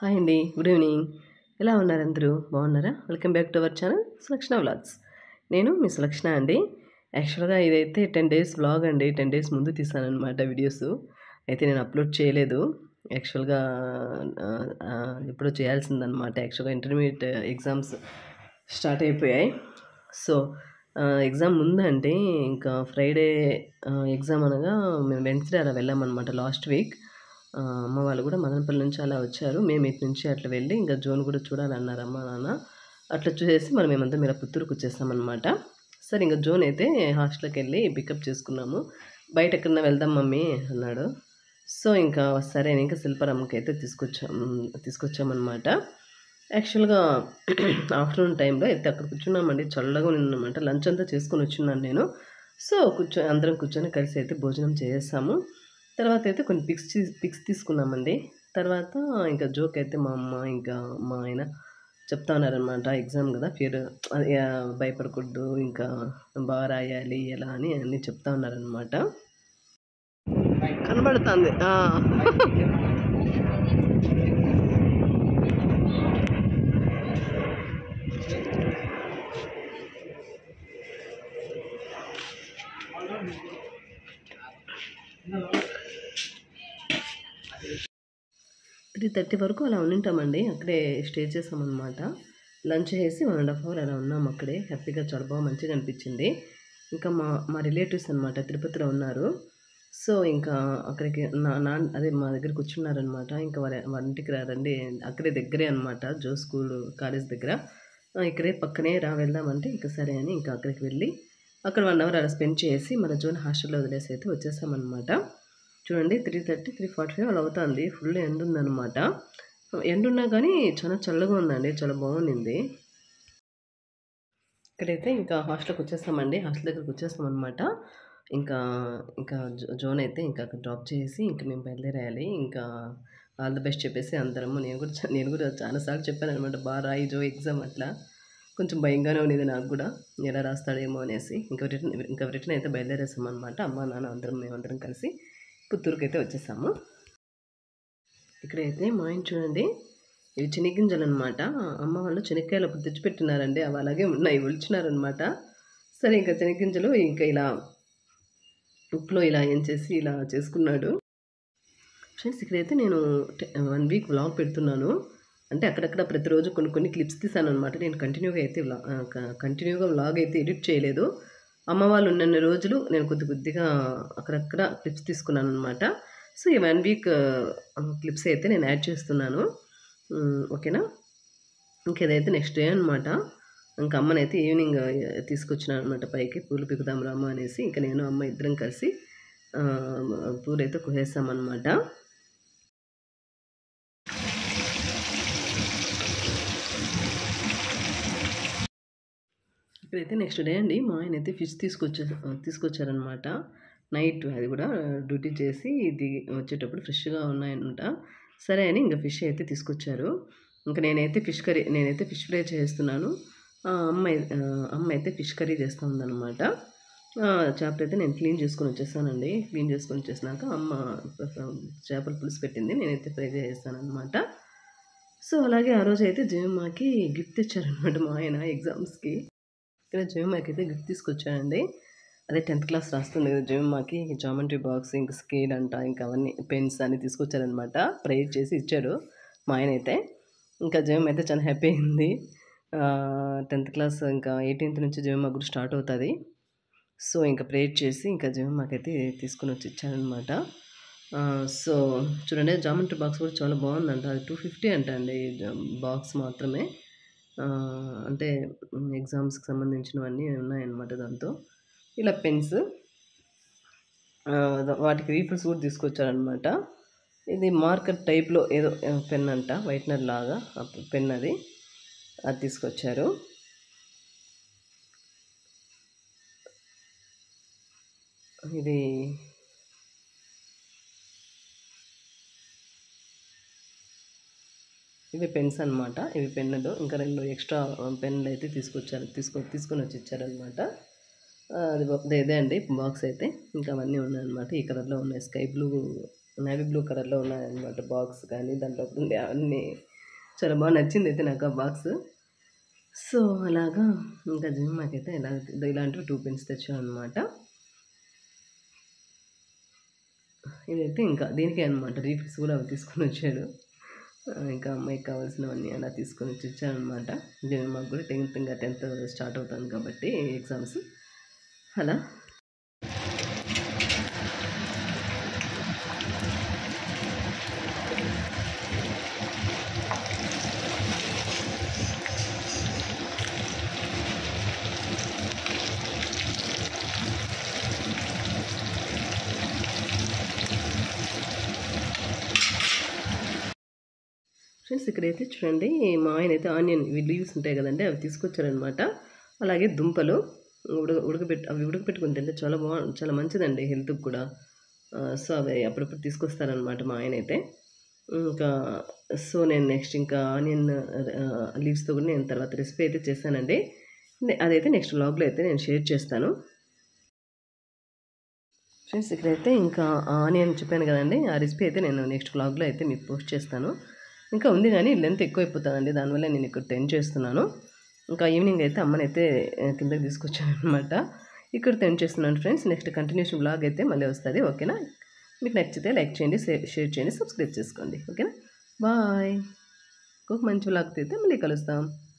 hi అండి good evening ఎలా ఉన్నారు అందరూ బాగున్నారా welcome back to our channel Sulakshana vlogs నేను మీ సులక్షణ అండి యాక్చువల్గా ఇదైతే టెన్ డేస్ వ్లాగ్ అండి టెన్ డేస్ ముందు తీసాను అనమాట వీడియోస్ అయితే నేను అప్లోడ్ చేయలేదు యాక్చువల్గా ఆ, ఆ, ఎప్పుడో చేయాల్సిందనమాట యాక్చువల్గా ఇంటర్మీడియట్ ఎగ్జామ్స్ స్టార్ట్ అయిపోయాయి సో ఎగ్జామ్ ముందంటే ఇంకా ఫ్రైడే ఎగ్జామ్ అనగా మేము వెన్స్డే అలా వెళ్ళామన్నమాట లాస్ట్ వీక్ అమ్మ వాళ్ళు కూడా మదనపల్లి నుంచి అలా వచ్చారు మేము ఇటు నుంచి అట్లా వెళ్ళి ఇంకా జోన్ కూడా చూడాలన్నారు అమ్మ నాన్న అట్లా చూసేసి మనం మేమంతా మీరు పుత్తూరుకు వచ్చేసామన్నమాట సరే ఇంకా జోన్ అయితే హాస్టల్కి వెళ్ళి పికప్ చేసుకున్నాము బయట ఎక్కడన్నా వెళ్దాం మమ్మీ అన్నాడు సో ఇంకా సరే అని ఇంకా శిల్పారామంకి అయితే తీసుకొచ్చాం తీసుకొచ్చామన్నమాట యాక్చువల్గా ఆఫ్టర్నూన్ టైంలో అయితే అక్కడ కూర్చున్నామండి చల్లగా ఉన్నమాట లంచ్ అంతా చేసుకొని వచ్చున్నాను నేను సో కూర్చో అందరం కూర్చొని కలిసి అయితే భోజనం చేసేసాము తర్వాత అయితే కొన్ని పిక్స్ పిక్స్ తీసుకున్నామండి తర్వాత ఇంకా జోక్ అయితే మా అమ్మ ఇంకా మా ఆయన చెప్తా ఉన్నారనమాట ఎగ్జామ్ కదా ఫియర్ భయపడకూడదు ఇంకా బాగా రాయాలి ఎలా అని అన్నీ చెప్తా ఉన్నారనమాట కనబడుతుంది త్రీ థర్టీ వరకు అలా ఉండింటామండి అక్కడే స్టే చేసామన్నమాట లంచ్ చేసి వన్ అండ్ హాఫ్ అవర్ అలా ఉన్నాం అక్కడే హ్యాపీగా చాలా బాగా మంచిగా అనిపించింది ఇంకా మా మా రిలేటివ్స్ అనమాట తిరుపతిలో ఉన్నారు సో ఇంకా అక్కడికి నా నా అదే మా దగ్గర కూర్చున్నారనమాట ఇంకా వారి వారి ఇంటికి రారండి అక్కడే దగ్గరే అనమాట జో స్కూల్ కాలేజ్ దగ్గర ఆ, ఇక్కడే పక్కనే రా వెళ్దామంటే ఇంకా సరే అని ఇంకా అక్కడికి వెళ్ళి అక్కడ వన్ అవర్ అలా స్పెండ్ చేసి మన జోన్ హాస్టల్లో వదిలేసి అయితే వచ్చేసామన్నమాట చూడండి three thirty three forty five అలా అవుతుంది ఫుల్ ఎండ్ ఉందన్నమాట ఎండ్ ఉన్నా కానీ చాలా చల్లగా ఉందండి చాలా బాగుంది ఇక్కడైతే ఇంకా హాస్టల్కి వచ్చేస్తామండి హాస్టల్ దగ్గరకు వచ్చేస్తామన్నమాట ఇంకా ఇంకా జో- జోన్ అయితే ఇంకా అక్కడ డ్రాప్ చేసి ఇంకా మేము బయలుదేరేయాలి ఇంకా ఆల్ ది బెస్ట్ చెప్పేసి అందరము నేను కూడా చా- నేను కూడా చాలాసార్లు చెప్పాను అనమాట బాగా రాయి జో ఎగ్జామ్ అట్లా కొంచెం భయంగానే ఉండేది నాకు కూడా ఎలా రాస్తాడేమో అనేసి ఇంకా రిటర్న్ ఇంకా రిటర్న్ అయితే బయలుదేరేసాం అనమాట అమ్మ నాన్న అందరం మేమందరం కలిసి పుత్తూరుకి అయితే వచ్చేసాము ఇక్కడైతే మా ఆయన చూడండి ఇవి చెనిగ్గింజలు అనమాట అమ్మ వాళ్ళు చెనక్కాయలు అప్పుడు తెచ్చిపెట్టినారండి అవి అలాగే ఉన్నాయి ఒలిచినారనమాట సరే ఇంకా చెనగ్గింజలు ఇంకా ఇలా ఉప్పులో ఇలా ఏం చేసి ఇలా చేసుకున్నాడు ఫ్రెండ్స్ ఇక్కడైతే నేను వన్ వీక్ వ్లాగ్ పెడుతున్నాను అంటే అక్కడక్కడ ప్రతిరోజు కొన్ని కొన్ని క్లిప్స్ తీసాను అనమాట నేను కంటిన్యూగా అయితే వ్లా కంటిన్యూగా వ్లాగ్ అయితే ఎడిట్ చేయలేదు అమ్మ వాళ్ళు ఉన్నన్ని రోజులు నేను కొద్ది కొద్దిగా అక్కడక్కడ క్లిప్స్ తీసుకున్నాను అనమాట సో ఈ వన్ వీక్ క్లిప్స్ అయితే నేను యాడ్ చేస్తున్నాను ఉమ్, ఓకేనా ఇంకేదైతే నెక్స్ట్ డే అనమాట ఇంకా అమ్మనైతే ఈవినింగ్ తీసుకొచ్చినాను అనమాట పైకి పూలు పికుదాం రాము అనేసి ఇంకా నేను అమ్మ ఇద్దరం కలిసి ఆ, పూలు అయితే కోసేసామన్నమాట ఇక్కడైతే నెక్స్ట్ డే అండి మా ఆయన అయితే ఫిష్ తీసుకొచ్చే తీసుకొచ్చారనమాట నైట్ అది కూడా డ్యూటీ చేసి ఇది వచ్చేటప్పుడు ఫ్రెష్గా ఉన్నాయన్నమాట సరే అని ఇంకా ఫిష్ అయితే తీసుకొచ్చారు ఇంకా నేనైతే ఫిష్ కర్రీ నేనైతే ఫిష్ ఫ్రై చేస్తున్నాను ఆ అమ్మాయి ఆ, అమ్మ అయితే ఫిష్ కర్రీ చేస్తూ ఉందన్నమాట ఆ, చేపలు అయితే నేను క్లీన్ చేసుకొని వచ్చేసానండి క్లీన్ చేసుకొని వచ్చేసినాక అమ్మ చేపల పులుసు పెట్టింది నేనైతే ఫ్రై చేస్తాను అనమాట సో అలాగే ఆ రోజు అయితే జయమ్మకి గిఫ్ట్ ఇచ్చారనమాట మా ఆయన ఎగ్జామ్స్కి ఇక్కడ జయమ్మకి అయితే గిఫ్ట్ తీసుకొచ్చానండి అదే టెన్త్ క్లాస్ రాస్తుంది కదా జయమ్మకి జామెంట్రీ బాక్స్ ఇంకా స్కేల్ అంట ఇంకా అవన్నీ పెన్స్ అన్ని తీసుకొచ్చారనమాట ప్రైజ్ చేసి ఇచ్చాడు మా ఆయన అయితే ఇంకా జయమ్మ అయితే చాలా హ్యాపీ అయింది టెన్త్ క్లాస్ ఇంకా ఎయిటీన్త్ నుంచి జయమ్మ కూడా స్టార్ట్ అవుతుంది సో ఇంకా ప్రేయర్ చేసి ఇంకా జయమ్మకైతే తీసుకుని వచ్చి ఇచ్చానమాట సో చూడండి జామెంట్రీ బాక్స్ కూడా చాలా బాగుందంట అది టూ ఫిఫ్టీ అంట అండి బాక్స్ మాత్రమే ఆ, అంటే ఎగ్జామ్స్కి సంబంధించినవన్నీ ఉన్నాయన్నమాట దాంతో ఇలా పెన్స్ వాటికి రీఫిల్స్ కూడా తీసుకొచ్చారనమాట ఇది మార్కర్ టైప్లో ఏదో పెన్ అంట వైట్నర్ లాగా ఆ పెన్ అది అది తీసుకొచ్చారు ఇది ఇవి పెన్స్ అన్నమాట ఇవి పెన్నులు ఇంకా రెండు ఎక్స్ట్రా పెన్నులు అయితే తీసుకొచ్చారు తీసుకో తీసుకొని వచ్చి ఇచ్చారనమాట అది ఒక- ఇదే అండి బాక్స్ అయితే ఇంకా అవన్నీ ఉన్నాయన్నమాట ఈ కలర్లో ఉన్నాయి స్కై బ్లూ నేవీ బ్లూ కలర్లో ఉన్నాయన్నమాట బాక్స్ కానీ దాంట్లో ఉండే అన్ని చాలా బాగా నచ్చింది అయితే నాకు ఆ బాక్స్ సో అలాగా ఇంకా జిమ్ మాకైతే ఇలా ఇలాంటివి టూ పెన్స్ తెచ్చాను అనమాట ఇదైతే ఇంకా దీనికే అనమాట రీఫిల్స్ కూడా అవి తీసుకొని వచ్చాడు ఆ, ఇంకా అమ్మాయికి కావాల్సినవన్నీ అలా తీసుకొని వచ్చి ఇచ్చానమాట నేను మాకు కూడా టెన్త్ ఇంకా టెన్త్ స్టార్ట్ అవుతాను కాబట్టి ఎగ్జామ్స్ అలా ఫ్రెండ్స్ ఇక్కడైతే చూడండి మా ఆయన అయితే ఆనియన్ ఇవి లీవ్స్ ఉంటాయి కదండి అవి తీసుకొచ్చారనమాట అలాగే దుంపలు ఉడక ఉడకబెట్టి అవి ఉడకబెట్టుకుని తింటే చాలా బాగా చాలా మంచిదండి హెల్త్కి కూడా ఆ, సో అవి అప్పుడప్పుడు తీసుకొస్తారనమాట మా ఆయన అయితే ఇంకా సో నేను నెక్స్ట్ ఇంకా ఆనియన్ లీవ్స్తో కూడా నేను తర్వాత రెసిపీ అయితే చేశానండి నే- అదైతే నెక్స్ట్ వ్లాగ్లో అయితే నేను షేర్ చేస్తాను ఫ్రెండ్స్ ఇక్కడైతే ఇంకా ఆనియన్ చెప్పాను కదండి ఆ రెసిపీ అయితే నేను నెక్స్ట్ వ్లాగ్లో అయితే మీకు పోస్ట్ చేస్తాను ఇంకా ఉంది కానీ లెంత్ ఎక్కువ అయిపోతుందండి దానివల్ల నేను ఇక్కడ టెన్ చేస్తున్నాను ఇంకా ఈవినింగ్ అయితే అమ్మని అయితే ఆ, కిందకి తీసుకొచ్చాను అనమాట ఇక్కడ టెన్ చేస్తున్నాను ఫ్రెండ్స్ నెక్స్ట్ కంటిన్యూషన్ బ్లాగ్ అయితే మళ్ళీ వస్తుంది ఓకేనా మీకు నచ్చితే లైక్ చేయండి షే- షేర్ చేయండి సబ్స్క్రైబ్ చేసుకోండి ఓకేనా బాయ్ ఇంకొక మంచి బ్లాగ్ అయితే మళ్ళీ కలుస్తాం